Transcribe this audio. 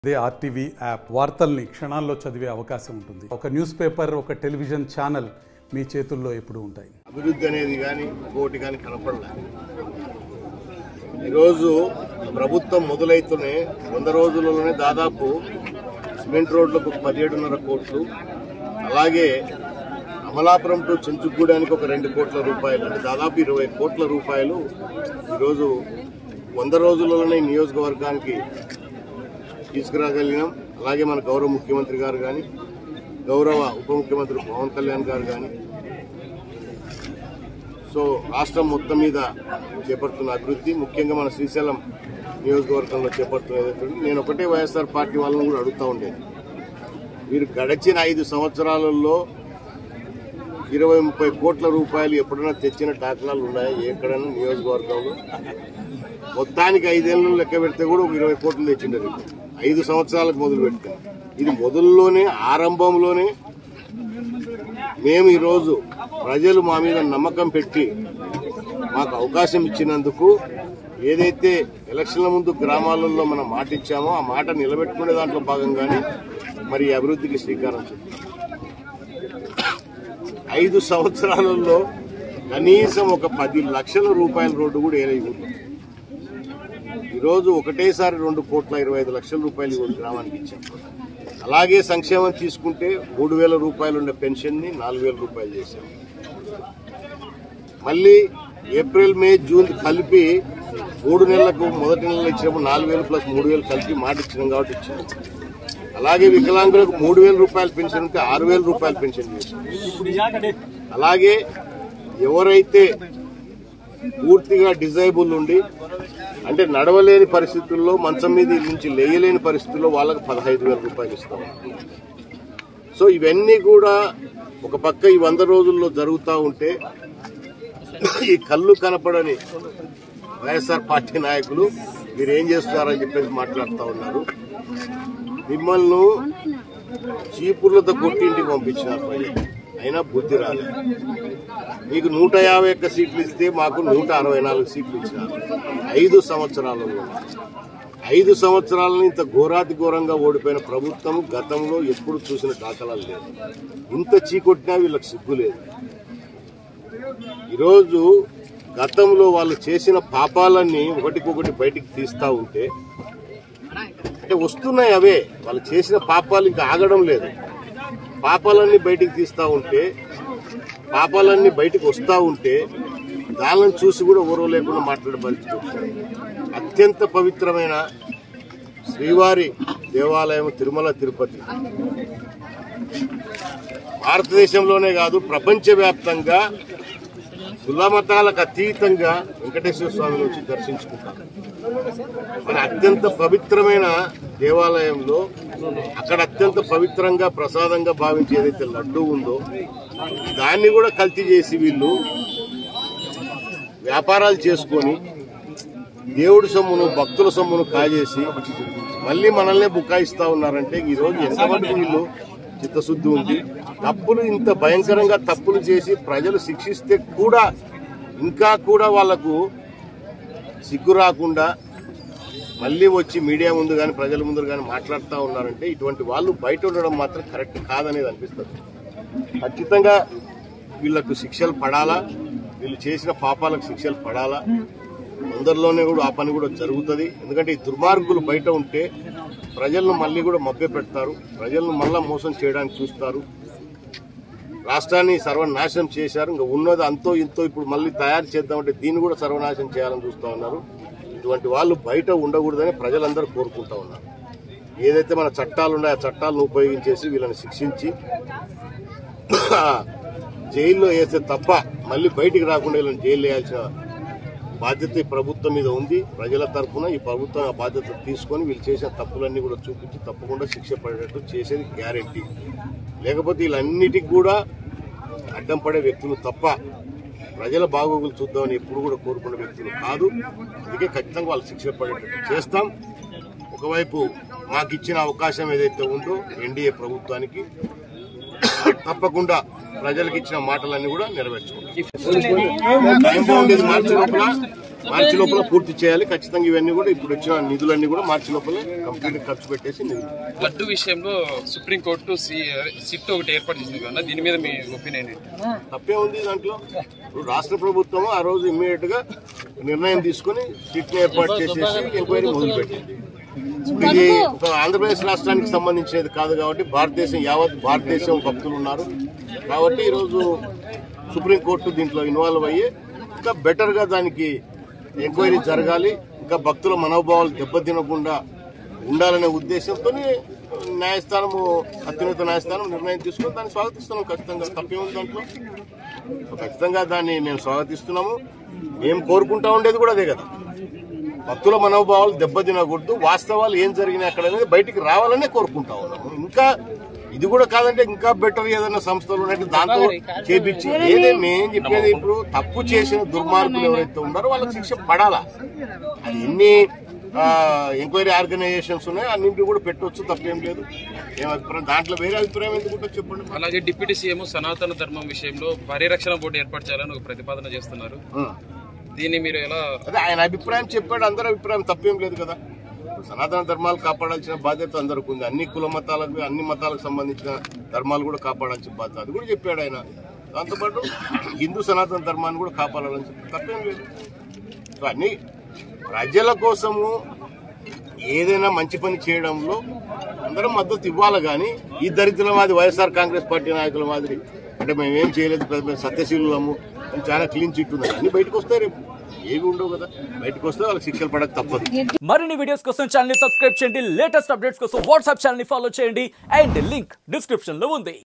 అదే RTV app వార్తల్ని క్షణాల్లో చదివే అవకాశం ఉంటుంది ఒక న్యూస్ పేపర్ ఒక టెలివిజన్ ఛానల్ మీ చేతుల్లో ఎప్పుడూ ఉంటాయి అభివృద్ధి అనేది కానీ ఇంకోటి కానీ కనపడలే ఈరోజు ప్రభుత్వం మొదలైతూనే వంద రోజులలోనే దాదాపు సిమెంట్ రోడ్లకు పదిహేడున్నర కోట్లు అలాగే అమలాపురం టు చెంచుగూడానికి ఒక రెండు కోట్ల రూపాయలు అంటే దాదాపు ఇరవై కోట్ల రూపాయలు ఈరోజు వంద రోజులలోనే ఈ నియోజకవర్గానికి తీసుకురాగలిగినాం అలాగే మన గౌరవ ముఖ్యమంత్రి గారు కానీ గౌరవ ఉప ముఖ్యమంత్రి పవన్ కళ్యాణ్ గారు కానీ సో రాష్ట్రం మొత్తం మీద చేపడుతున్న అభివృద్ధి ముఖ్యంగా మన శ్రీశైలం నియోజకవర్గంలో చేపడుతున్న ఏదైతే ఉందో, నేను ఒకటే వైఎస్ఆర్ పార్టీ వాళ్ళని కూడా అడుగుతూ ఉండేది మీరు గడిచిన ఐదు సంవత్సరాలలో ఇరవై ముప్పై కోట్ల రూపాయలు ఎప్పుడైనా తెచ్చిన దాఖలాలు ఉన్నాయా ఎక్కడైనా నియోజకవర్గంలో మొత్తానికి ఐదేళ్ళు లెక్క పెడితే కూడా ఒక ఇరవై కోట్లు తెచ్చిండరు ఐదు సంవత్సరాలకు మొదలు పెడితే ఇది మొదల్లోనే ఆరంభంలోనే మేము ఈరోజు ప్రజలు మా మీద నమ్మకం పెట్టి మాకు అవకాశం ఇచ్చినందుకు ఏదైతే ఎలక్షన్ల ముందు గ్రామాలలో మనం మాట ఇచ్చామో ఆ మాట నిలబెట్టుకునే దాంట్లో భాగంగానే మరి ఈ అభివృద్ధికి శ్రీకారం చుట్టాం ఐదు సంవత్సరాలలో కనీసం ఒక పది లక్షల రూపాయల రోడ్డు కూడా వేయలేదు ఈరోజు ఒకటేసారి రెండు కోట్ల ఇరవై ఐదు లక్షల రూపాయలు ఈ గ్రామానికి ఇచ్చాం అలాగే సంక్షేమం తీసుకుంటే మూడు వేల రూపాయలు ఉండే పెన్షన్ని నాలుగు వేల రూపాయలు చేశాం మళ్ళీ ఏప్రిల్ మే జూన్ కలిపి మూడు నెలలకు మొదటి నెలలో ఇచ్చినప్పుడు నాలుగు వేలు ప్లస్ మూడు వేలు కలిపి మాట ఇచ్చినాం కాబట్టి ఇచ్చినాం అలాగే వికలాంగులకు మూడు వేల రూపాయల పెన్షన్ ఉంటే ఆరు వేల రూపాయల పెన్షన్ చేశాం అలాగే ఎవరైతే పూర్తిగా డిజైబుల్ ఉండి అంటే నడవలేని పరిస్థితుల్లో మంచం మీద నుంచి లేయలేని పరిస్థితుల్లో వాళ్ళకి పదహైదు వేల రూపాయలు ఇస్తాం సో ఇవన్నీ కూడా ఒక పక్క ఈ వంద రోజుల్లో జరుగుతూ ఉంటే ఈ కళ్ళు కనపడని వైఎస్ఆర్ పార్టీ నాయకులు మీరు ఏం చేస్తున్నారని చెప్పేసి మాట్లాడుతూ ఉన్నారు మిమ్మల్ని చీపుర్లతో కొట్టి ఇంటికి పంపించినారు ప్రజలు అయినా బుద్ధి రాలేదు మీకు నూట యాభై ఒక్క సీట్లు ఇస్తే మాకు నూట అరవై నాలుగు సీట్లు ఇచ్చినారు ఐదు సంవత్సరాలలో ఐదు సంవత్సరాలని ఇంత ఘోరాతి ఘోరంగా ఓడిపోయిన ప్రభుత్వం గతంలో ఎప్పుడు చూసిన దాఖలాలు లేదు ఇంత చీకొట్టినా వీళ్ళకి సిగ్గు లేదు ఈరోజు గతంలో వాళ్ళు చేసిన పాపాలన్నీ ఒకటికొకటి బయటికి తీస్తా ఉంటే అంటే వస్తున్నాయి అవే వాళ్ళు చేసిన పాపాలు ఇంకా ఆగడం లేదు పాపాలన్నీ బయటికి తీస్తా ఉంటే పాపాలన్నీ బయటికి వస్తా ఉంటే దానిని చూసి కూడా ఊరవ లేకుండా మాట్లాడే పరిస్థితి వచ్చింది అత్యంత పవిత్రమైన శ్రీవారి దేవాలయం తిరుమల తిరుపతి భారతదేశంలోనే కాదు ప్రపంచవ్యాప్తంగా కులమతాలకు అతీతంగా వెంకటేశ్వర స్వామిని వచ్చి దర్శించుకుంటారు మన అత్యంత పవిత్రమైన దేవాలయంలో అక్కడ అత్యంత పవిత్రంగా ప్రసాదంగా భావించి ఏదైతే లడ్డు ఉందో దాన్ని కూడా కల్తీ చేసి వీళ్ళు వ్యాపారాలు చేసుకొని దేవుడి సొమ్మును భక్తుల సొమ్మును కాజేసి మళ్ళీ మనల్నే బుకాయిస్తా ఉన్నారంటే ఈ రోజు ఎంతమంది వీళ్ళు చిత్తశుద్ధి ఉంది తప్పులు ఇంత భయంకరంగా తప్పులు చేసి ప్రజలు శిక్షిస్తే కూడా ఇంకా కూడా వాళ్లకు సిగ్గు రాకుండా మళ్ళీ వచ్చి మీడియా ముందు కానీ ప్రజల ముందు కానీ మాట్లాడుతూ ఉన్నారంటే ఇటువంటి వాళ్ళు బయట ఉండడం మాత్రం కరెక్ట్ కాదనేది అనిపిస్తుంది ఖచ్చితంగా వీళ్ళకు శిక్షలు పడాలా వీళ్ళు చేసిన పాపాలకు శిక్షలు పడాలా తొందరలోనే కూడా ఆ పని కూడా జరుగుతుంది ఎందుకంటే ఈ దుర్మార్గులు బయట ఉంటే ప్రజలను మళ్ళీ కూడా మభ్య పెడతారు ప్రజలను మళ్ళా మోసం చేయడానికి చూస్తారు రాష్ట్రాన్ని సర్వనాశనం చేశారు ఇంకా ఉన్నది అంతో ఇంతో ఇప్పుడు మళ్ళీ తయారు చేద్దామంటే దీన్ని కూడా సర్వనాశనం చేయాలని చూస్తా ఉన్నారు ఇటువంటి వాళ్ళు బయట ఉండకూడదని ప్రజలందరూ కోరుకుంటా ఉన్నారు ఏదైతే మన చట్టాలు ఉన్నాయో ఆ చట్టాలను ఉపయోగించేసి వీళ్ళని శిక్షించి జైల్లో వేస్తే తప్ప మళ్ళీ బయటికి రాకుండా వీళ్ళని జైలు వేయాల్సిన బాధ్యత ఈ ప్రభుత్వం మీద ఉంది ప్రజల తరఫున ఈ ప్రభుత్వం ఆ బాధ్యత తీసుకొని వీళ్ళు చేసిన తప్పులన్నీ కూడా చూపించి తప్పకుండా శిక్ష పడేటట్టు చేసేది గ్యారెంటీ లేకపోతే వీళ్ళన్నిటికి కూడా అడ్డం పడే వ్యక్తులు తప్ప ప్రజల బాగోగులు చూద్దామని ఎప్పుడు కూడా కోరుకునే వ్యక్తులు కాదు అందుకే ఖచ్చితంగా వాళ్ళు శిక్ష పడేటట్టు చేస్తాం ఒకవైపు మాకు ఇచ్చిన అవకాశం ఏదైతే ఉందో ఎన్డీఏ ప్రభుత్వానికి తప్పకుండా ప్రజలకు ఇచ్చిన మాటలన్నీ కూడా నెరవేర్చుకుంటాం టైం బాగుండేది మార్చి లోపల మార్చి లోపల పూర్తి చేయాలి ఖచ్చితంగా ఇవన్నీ కూడా ఇప్పుడు వచ్చిన నిధులన్నీ కూడా మార్చి లోపల కంప్లీట్ ఖర్చు పెట్టేసి నిధులు లడ్డు విషయంలో సుప్రీంకోర్టు సిట్ ఒకటి ఏర్పాటు చేసింది కదా దీని మీద మీ ఒపీనియన్ ఏంటి తప్పే ఉంది దాంట్లో ఇప్పుడు రాష్ట్ర ప్రభుత్వం ఆ రోజు ఇమ్మీడియట్ గా నిర్ణయం తీసుకుని సిట్ ఏర్పాటు చేసేసి ఎంక్వైరీ మొదలుపెట్టింది ఇప్పుడు ఇది ఒక ఆంధ్రప్రదేశ్ రాష్ట్రానికి సంబంధించినది కాదు కాబట్టి భారతదేశం యావత్ భారతదేశం భక్తులు ఉన్నారు కాబట్టి ఈరోజు సుప్రీంకోర్టు దీంట్లో ఇన్వాల్వ్ అయ్యి ఇంకా బెటర్ గా దానికి ఎంక్వైరీ జరగాలి ఇంకా భక్తుల మనోభావాలు దెబ్బతినకుండా ఉండాలనే ఉద్దేశంతో న్యాయస్థానము అత్యున్నత న్యాయస్థానం నిర్ణయం తీసుకుని దాన్ని స్వాగతిస్తున్నాం ఖచ్చితంగా తప్పేముంది దాంట్లో సో ఖచ్చితంగా దాన్ని మేము స్వాగతిస్తున్నాము మేము కోరుకుంటా ఉండేది కూడా అదే కదా భక్తుల మనోభావాలు దెబ్బతినకూడదు వాస్తవాలు ఏం జరిగినాయి అక్కడ అనేది బయటికి రావాలనే కోరుకుంటా ఉన్నాము ఇంకా ఇది కూడా కాదంటే ఇంకా బెటర్ ఏదైనా సంస్థలు ఉన్నట్టు దాంతో చేపించి ఏదే మేం చెప్పేది ఇప్పుడు తప్పు చేసిన దుర్మార్గులు ఎవరైతే ఉన్నారో వాళ్ళకి శిక్ష పడాలా అది ఎన్ని ఎంక్వైరీ ఆర్గనైజేషన్స్ ఉన్నాయో అన్నింటినీ కూడా పెట్టవచ్చు తప్పేం లేదు ఏం అభిప్రాయం దాంట్లో వేరే అభిప్రాయం ఎందుకు ఉంటుందో చెప్పండి అలాగే డిప్యూటీ సీఎం సనాతన ధర్మం విషయంలో పరిరక్షణ బోర్డు ఏర్పాటు చేయాలని ఒక ప్రతిపాదన చేస్తున్నారు ఆ. దీన్ని మీరు ఎలా అదే ఆయన అభిప్రాయం చెప్పాడు అందరి అభిప్రాయం తప్పేం లేదు కదా సనాతన ధర్మాలు కాపాడాల్సిన బాధ్యత అందరికి ఉంది అన్ని కుల మతాలకు అన్ని మతాలకు సంబంధించిన ధర్మాలు కూడా కాపాడాల్సిన బాధ్యత అది కూడా చెప్పాడు ఆయన దాంతోపాటు హిందూ సనాతన ధర్మాన్ని కూడా కాపాడాలని చెప్పి తప్పేం లేదు సో అన్ని ప్రజల కోసము ఏదైనా మంచి పని చేయడంలో అందరం మద్దతు ఇవ్వాలి కానీ ఈ దరిద్రుల మాదిరి వైఎస్ఆర్ కాంగ్రెస్ పార్టీ నాయకుల మాదిరి అంటే మేము ఏం చేయలేదు పెద్ద పెద్ద సత్యశీలులము మేము చాలా క్లీన్ చిట్ ఉంది అన్ని బయటకు వస్తాయి రేపు ఏవి ఉండవు కదా బయటకు వస్తే వాళ్ళకి శిక్షలు పడక తప్పదు మరిన్ని వీడియోస్ కోసం ఛానల్ ని సబ్స్క్రైబ్ చేయండి లేటెస్ట్ అప్డేట్స్ కోసం వాట్సాప్ ఛానల్ ని ఫాలో చేయండి అండ్ లింక్ డిస్క్రిప్షన్ లో ఉంది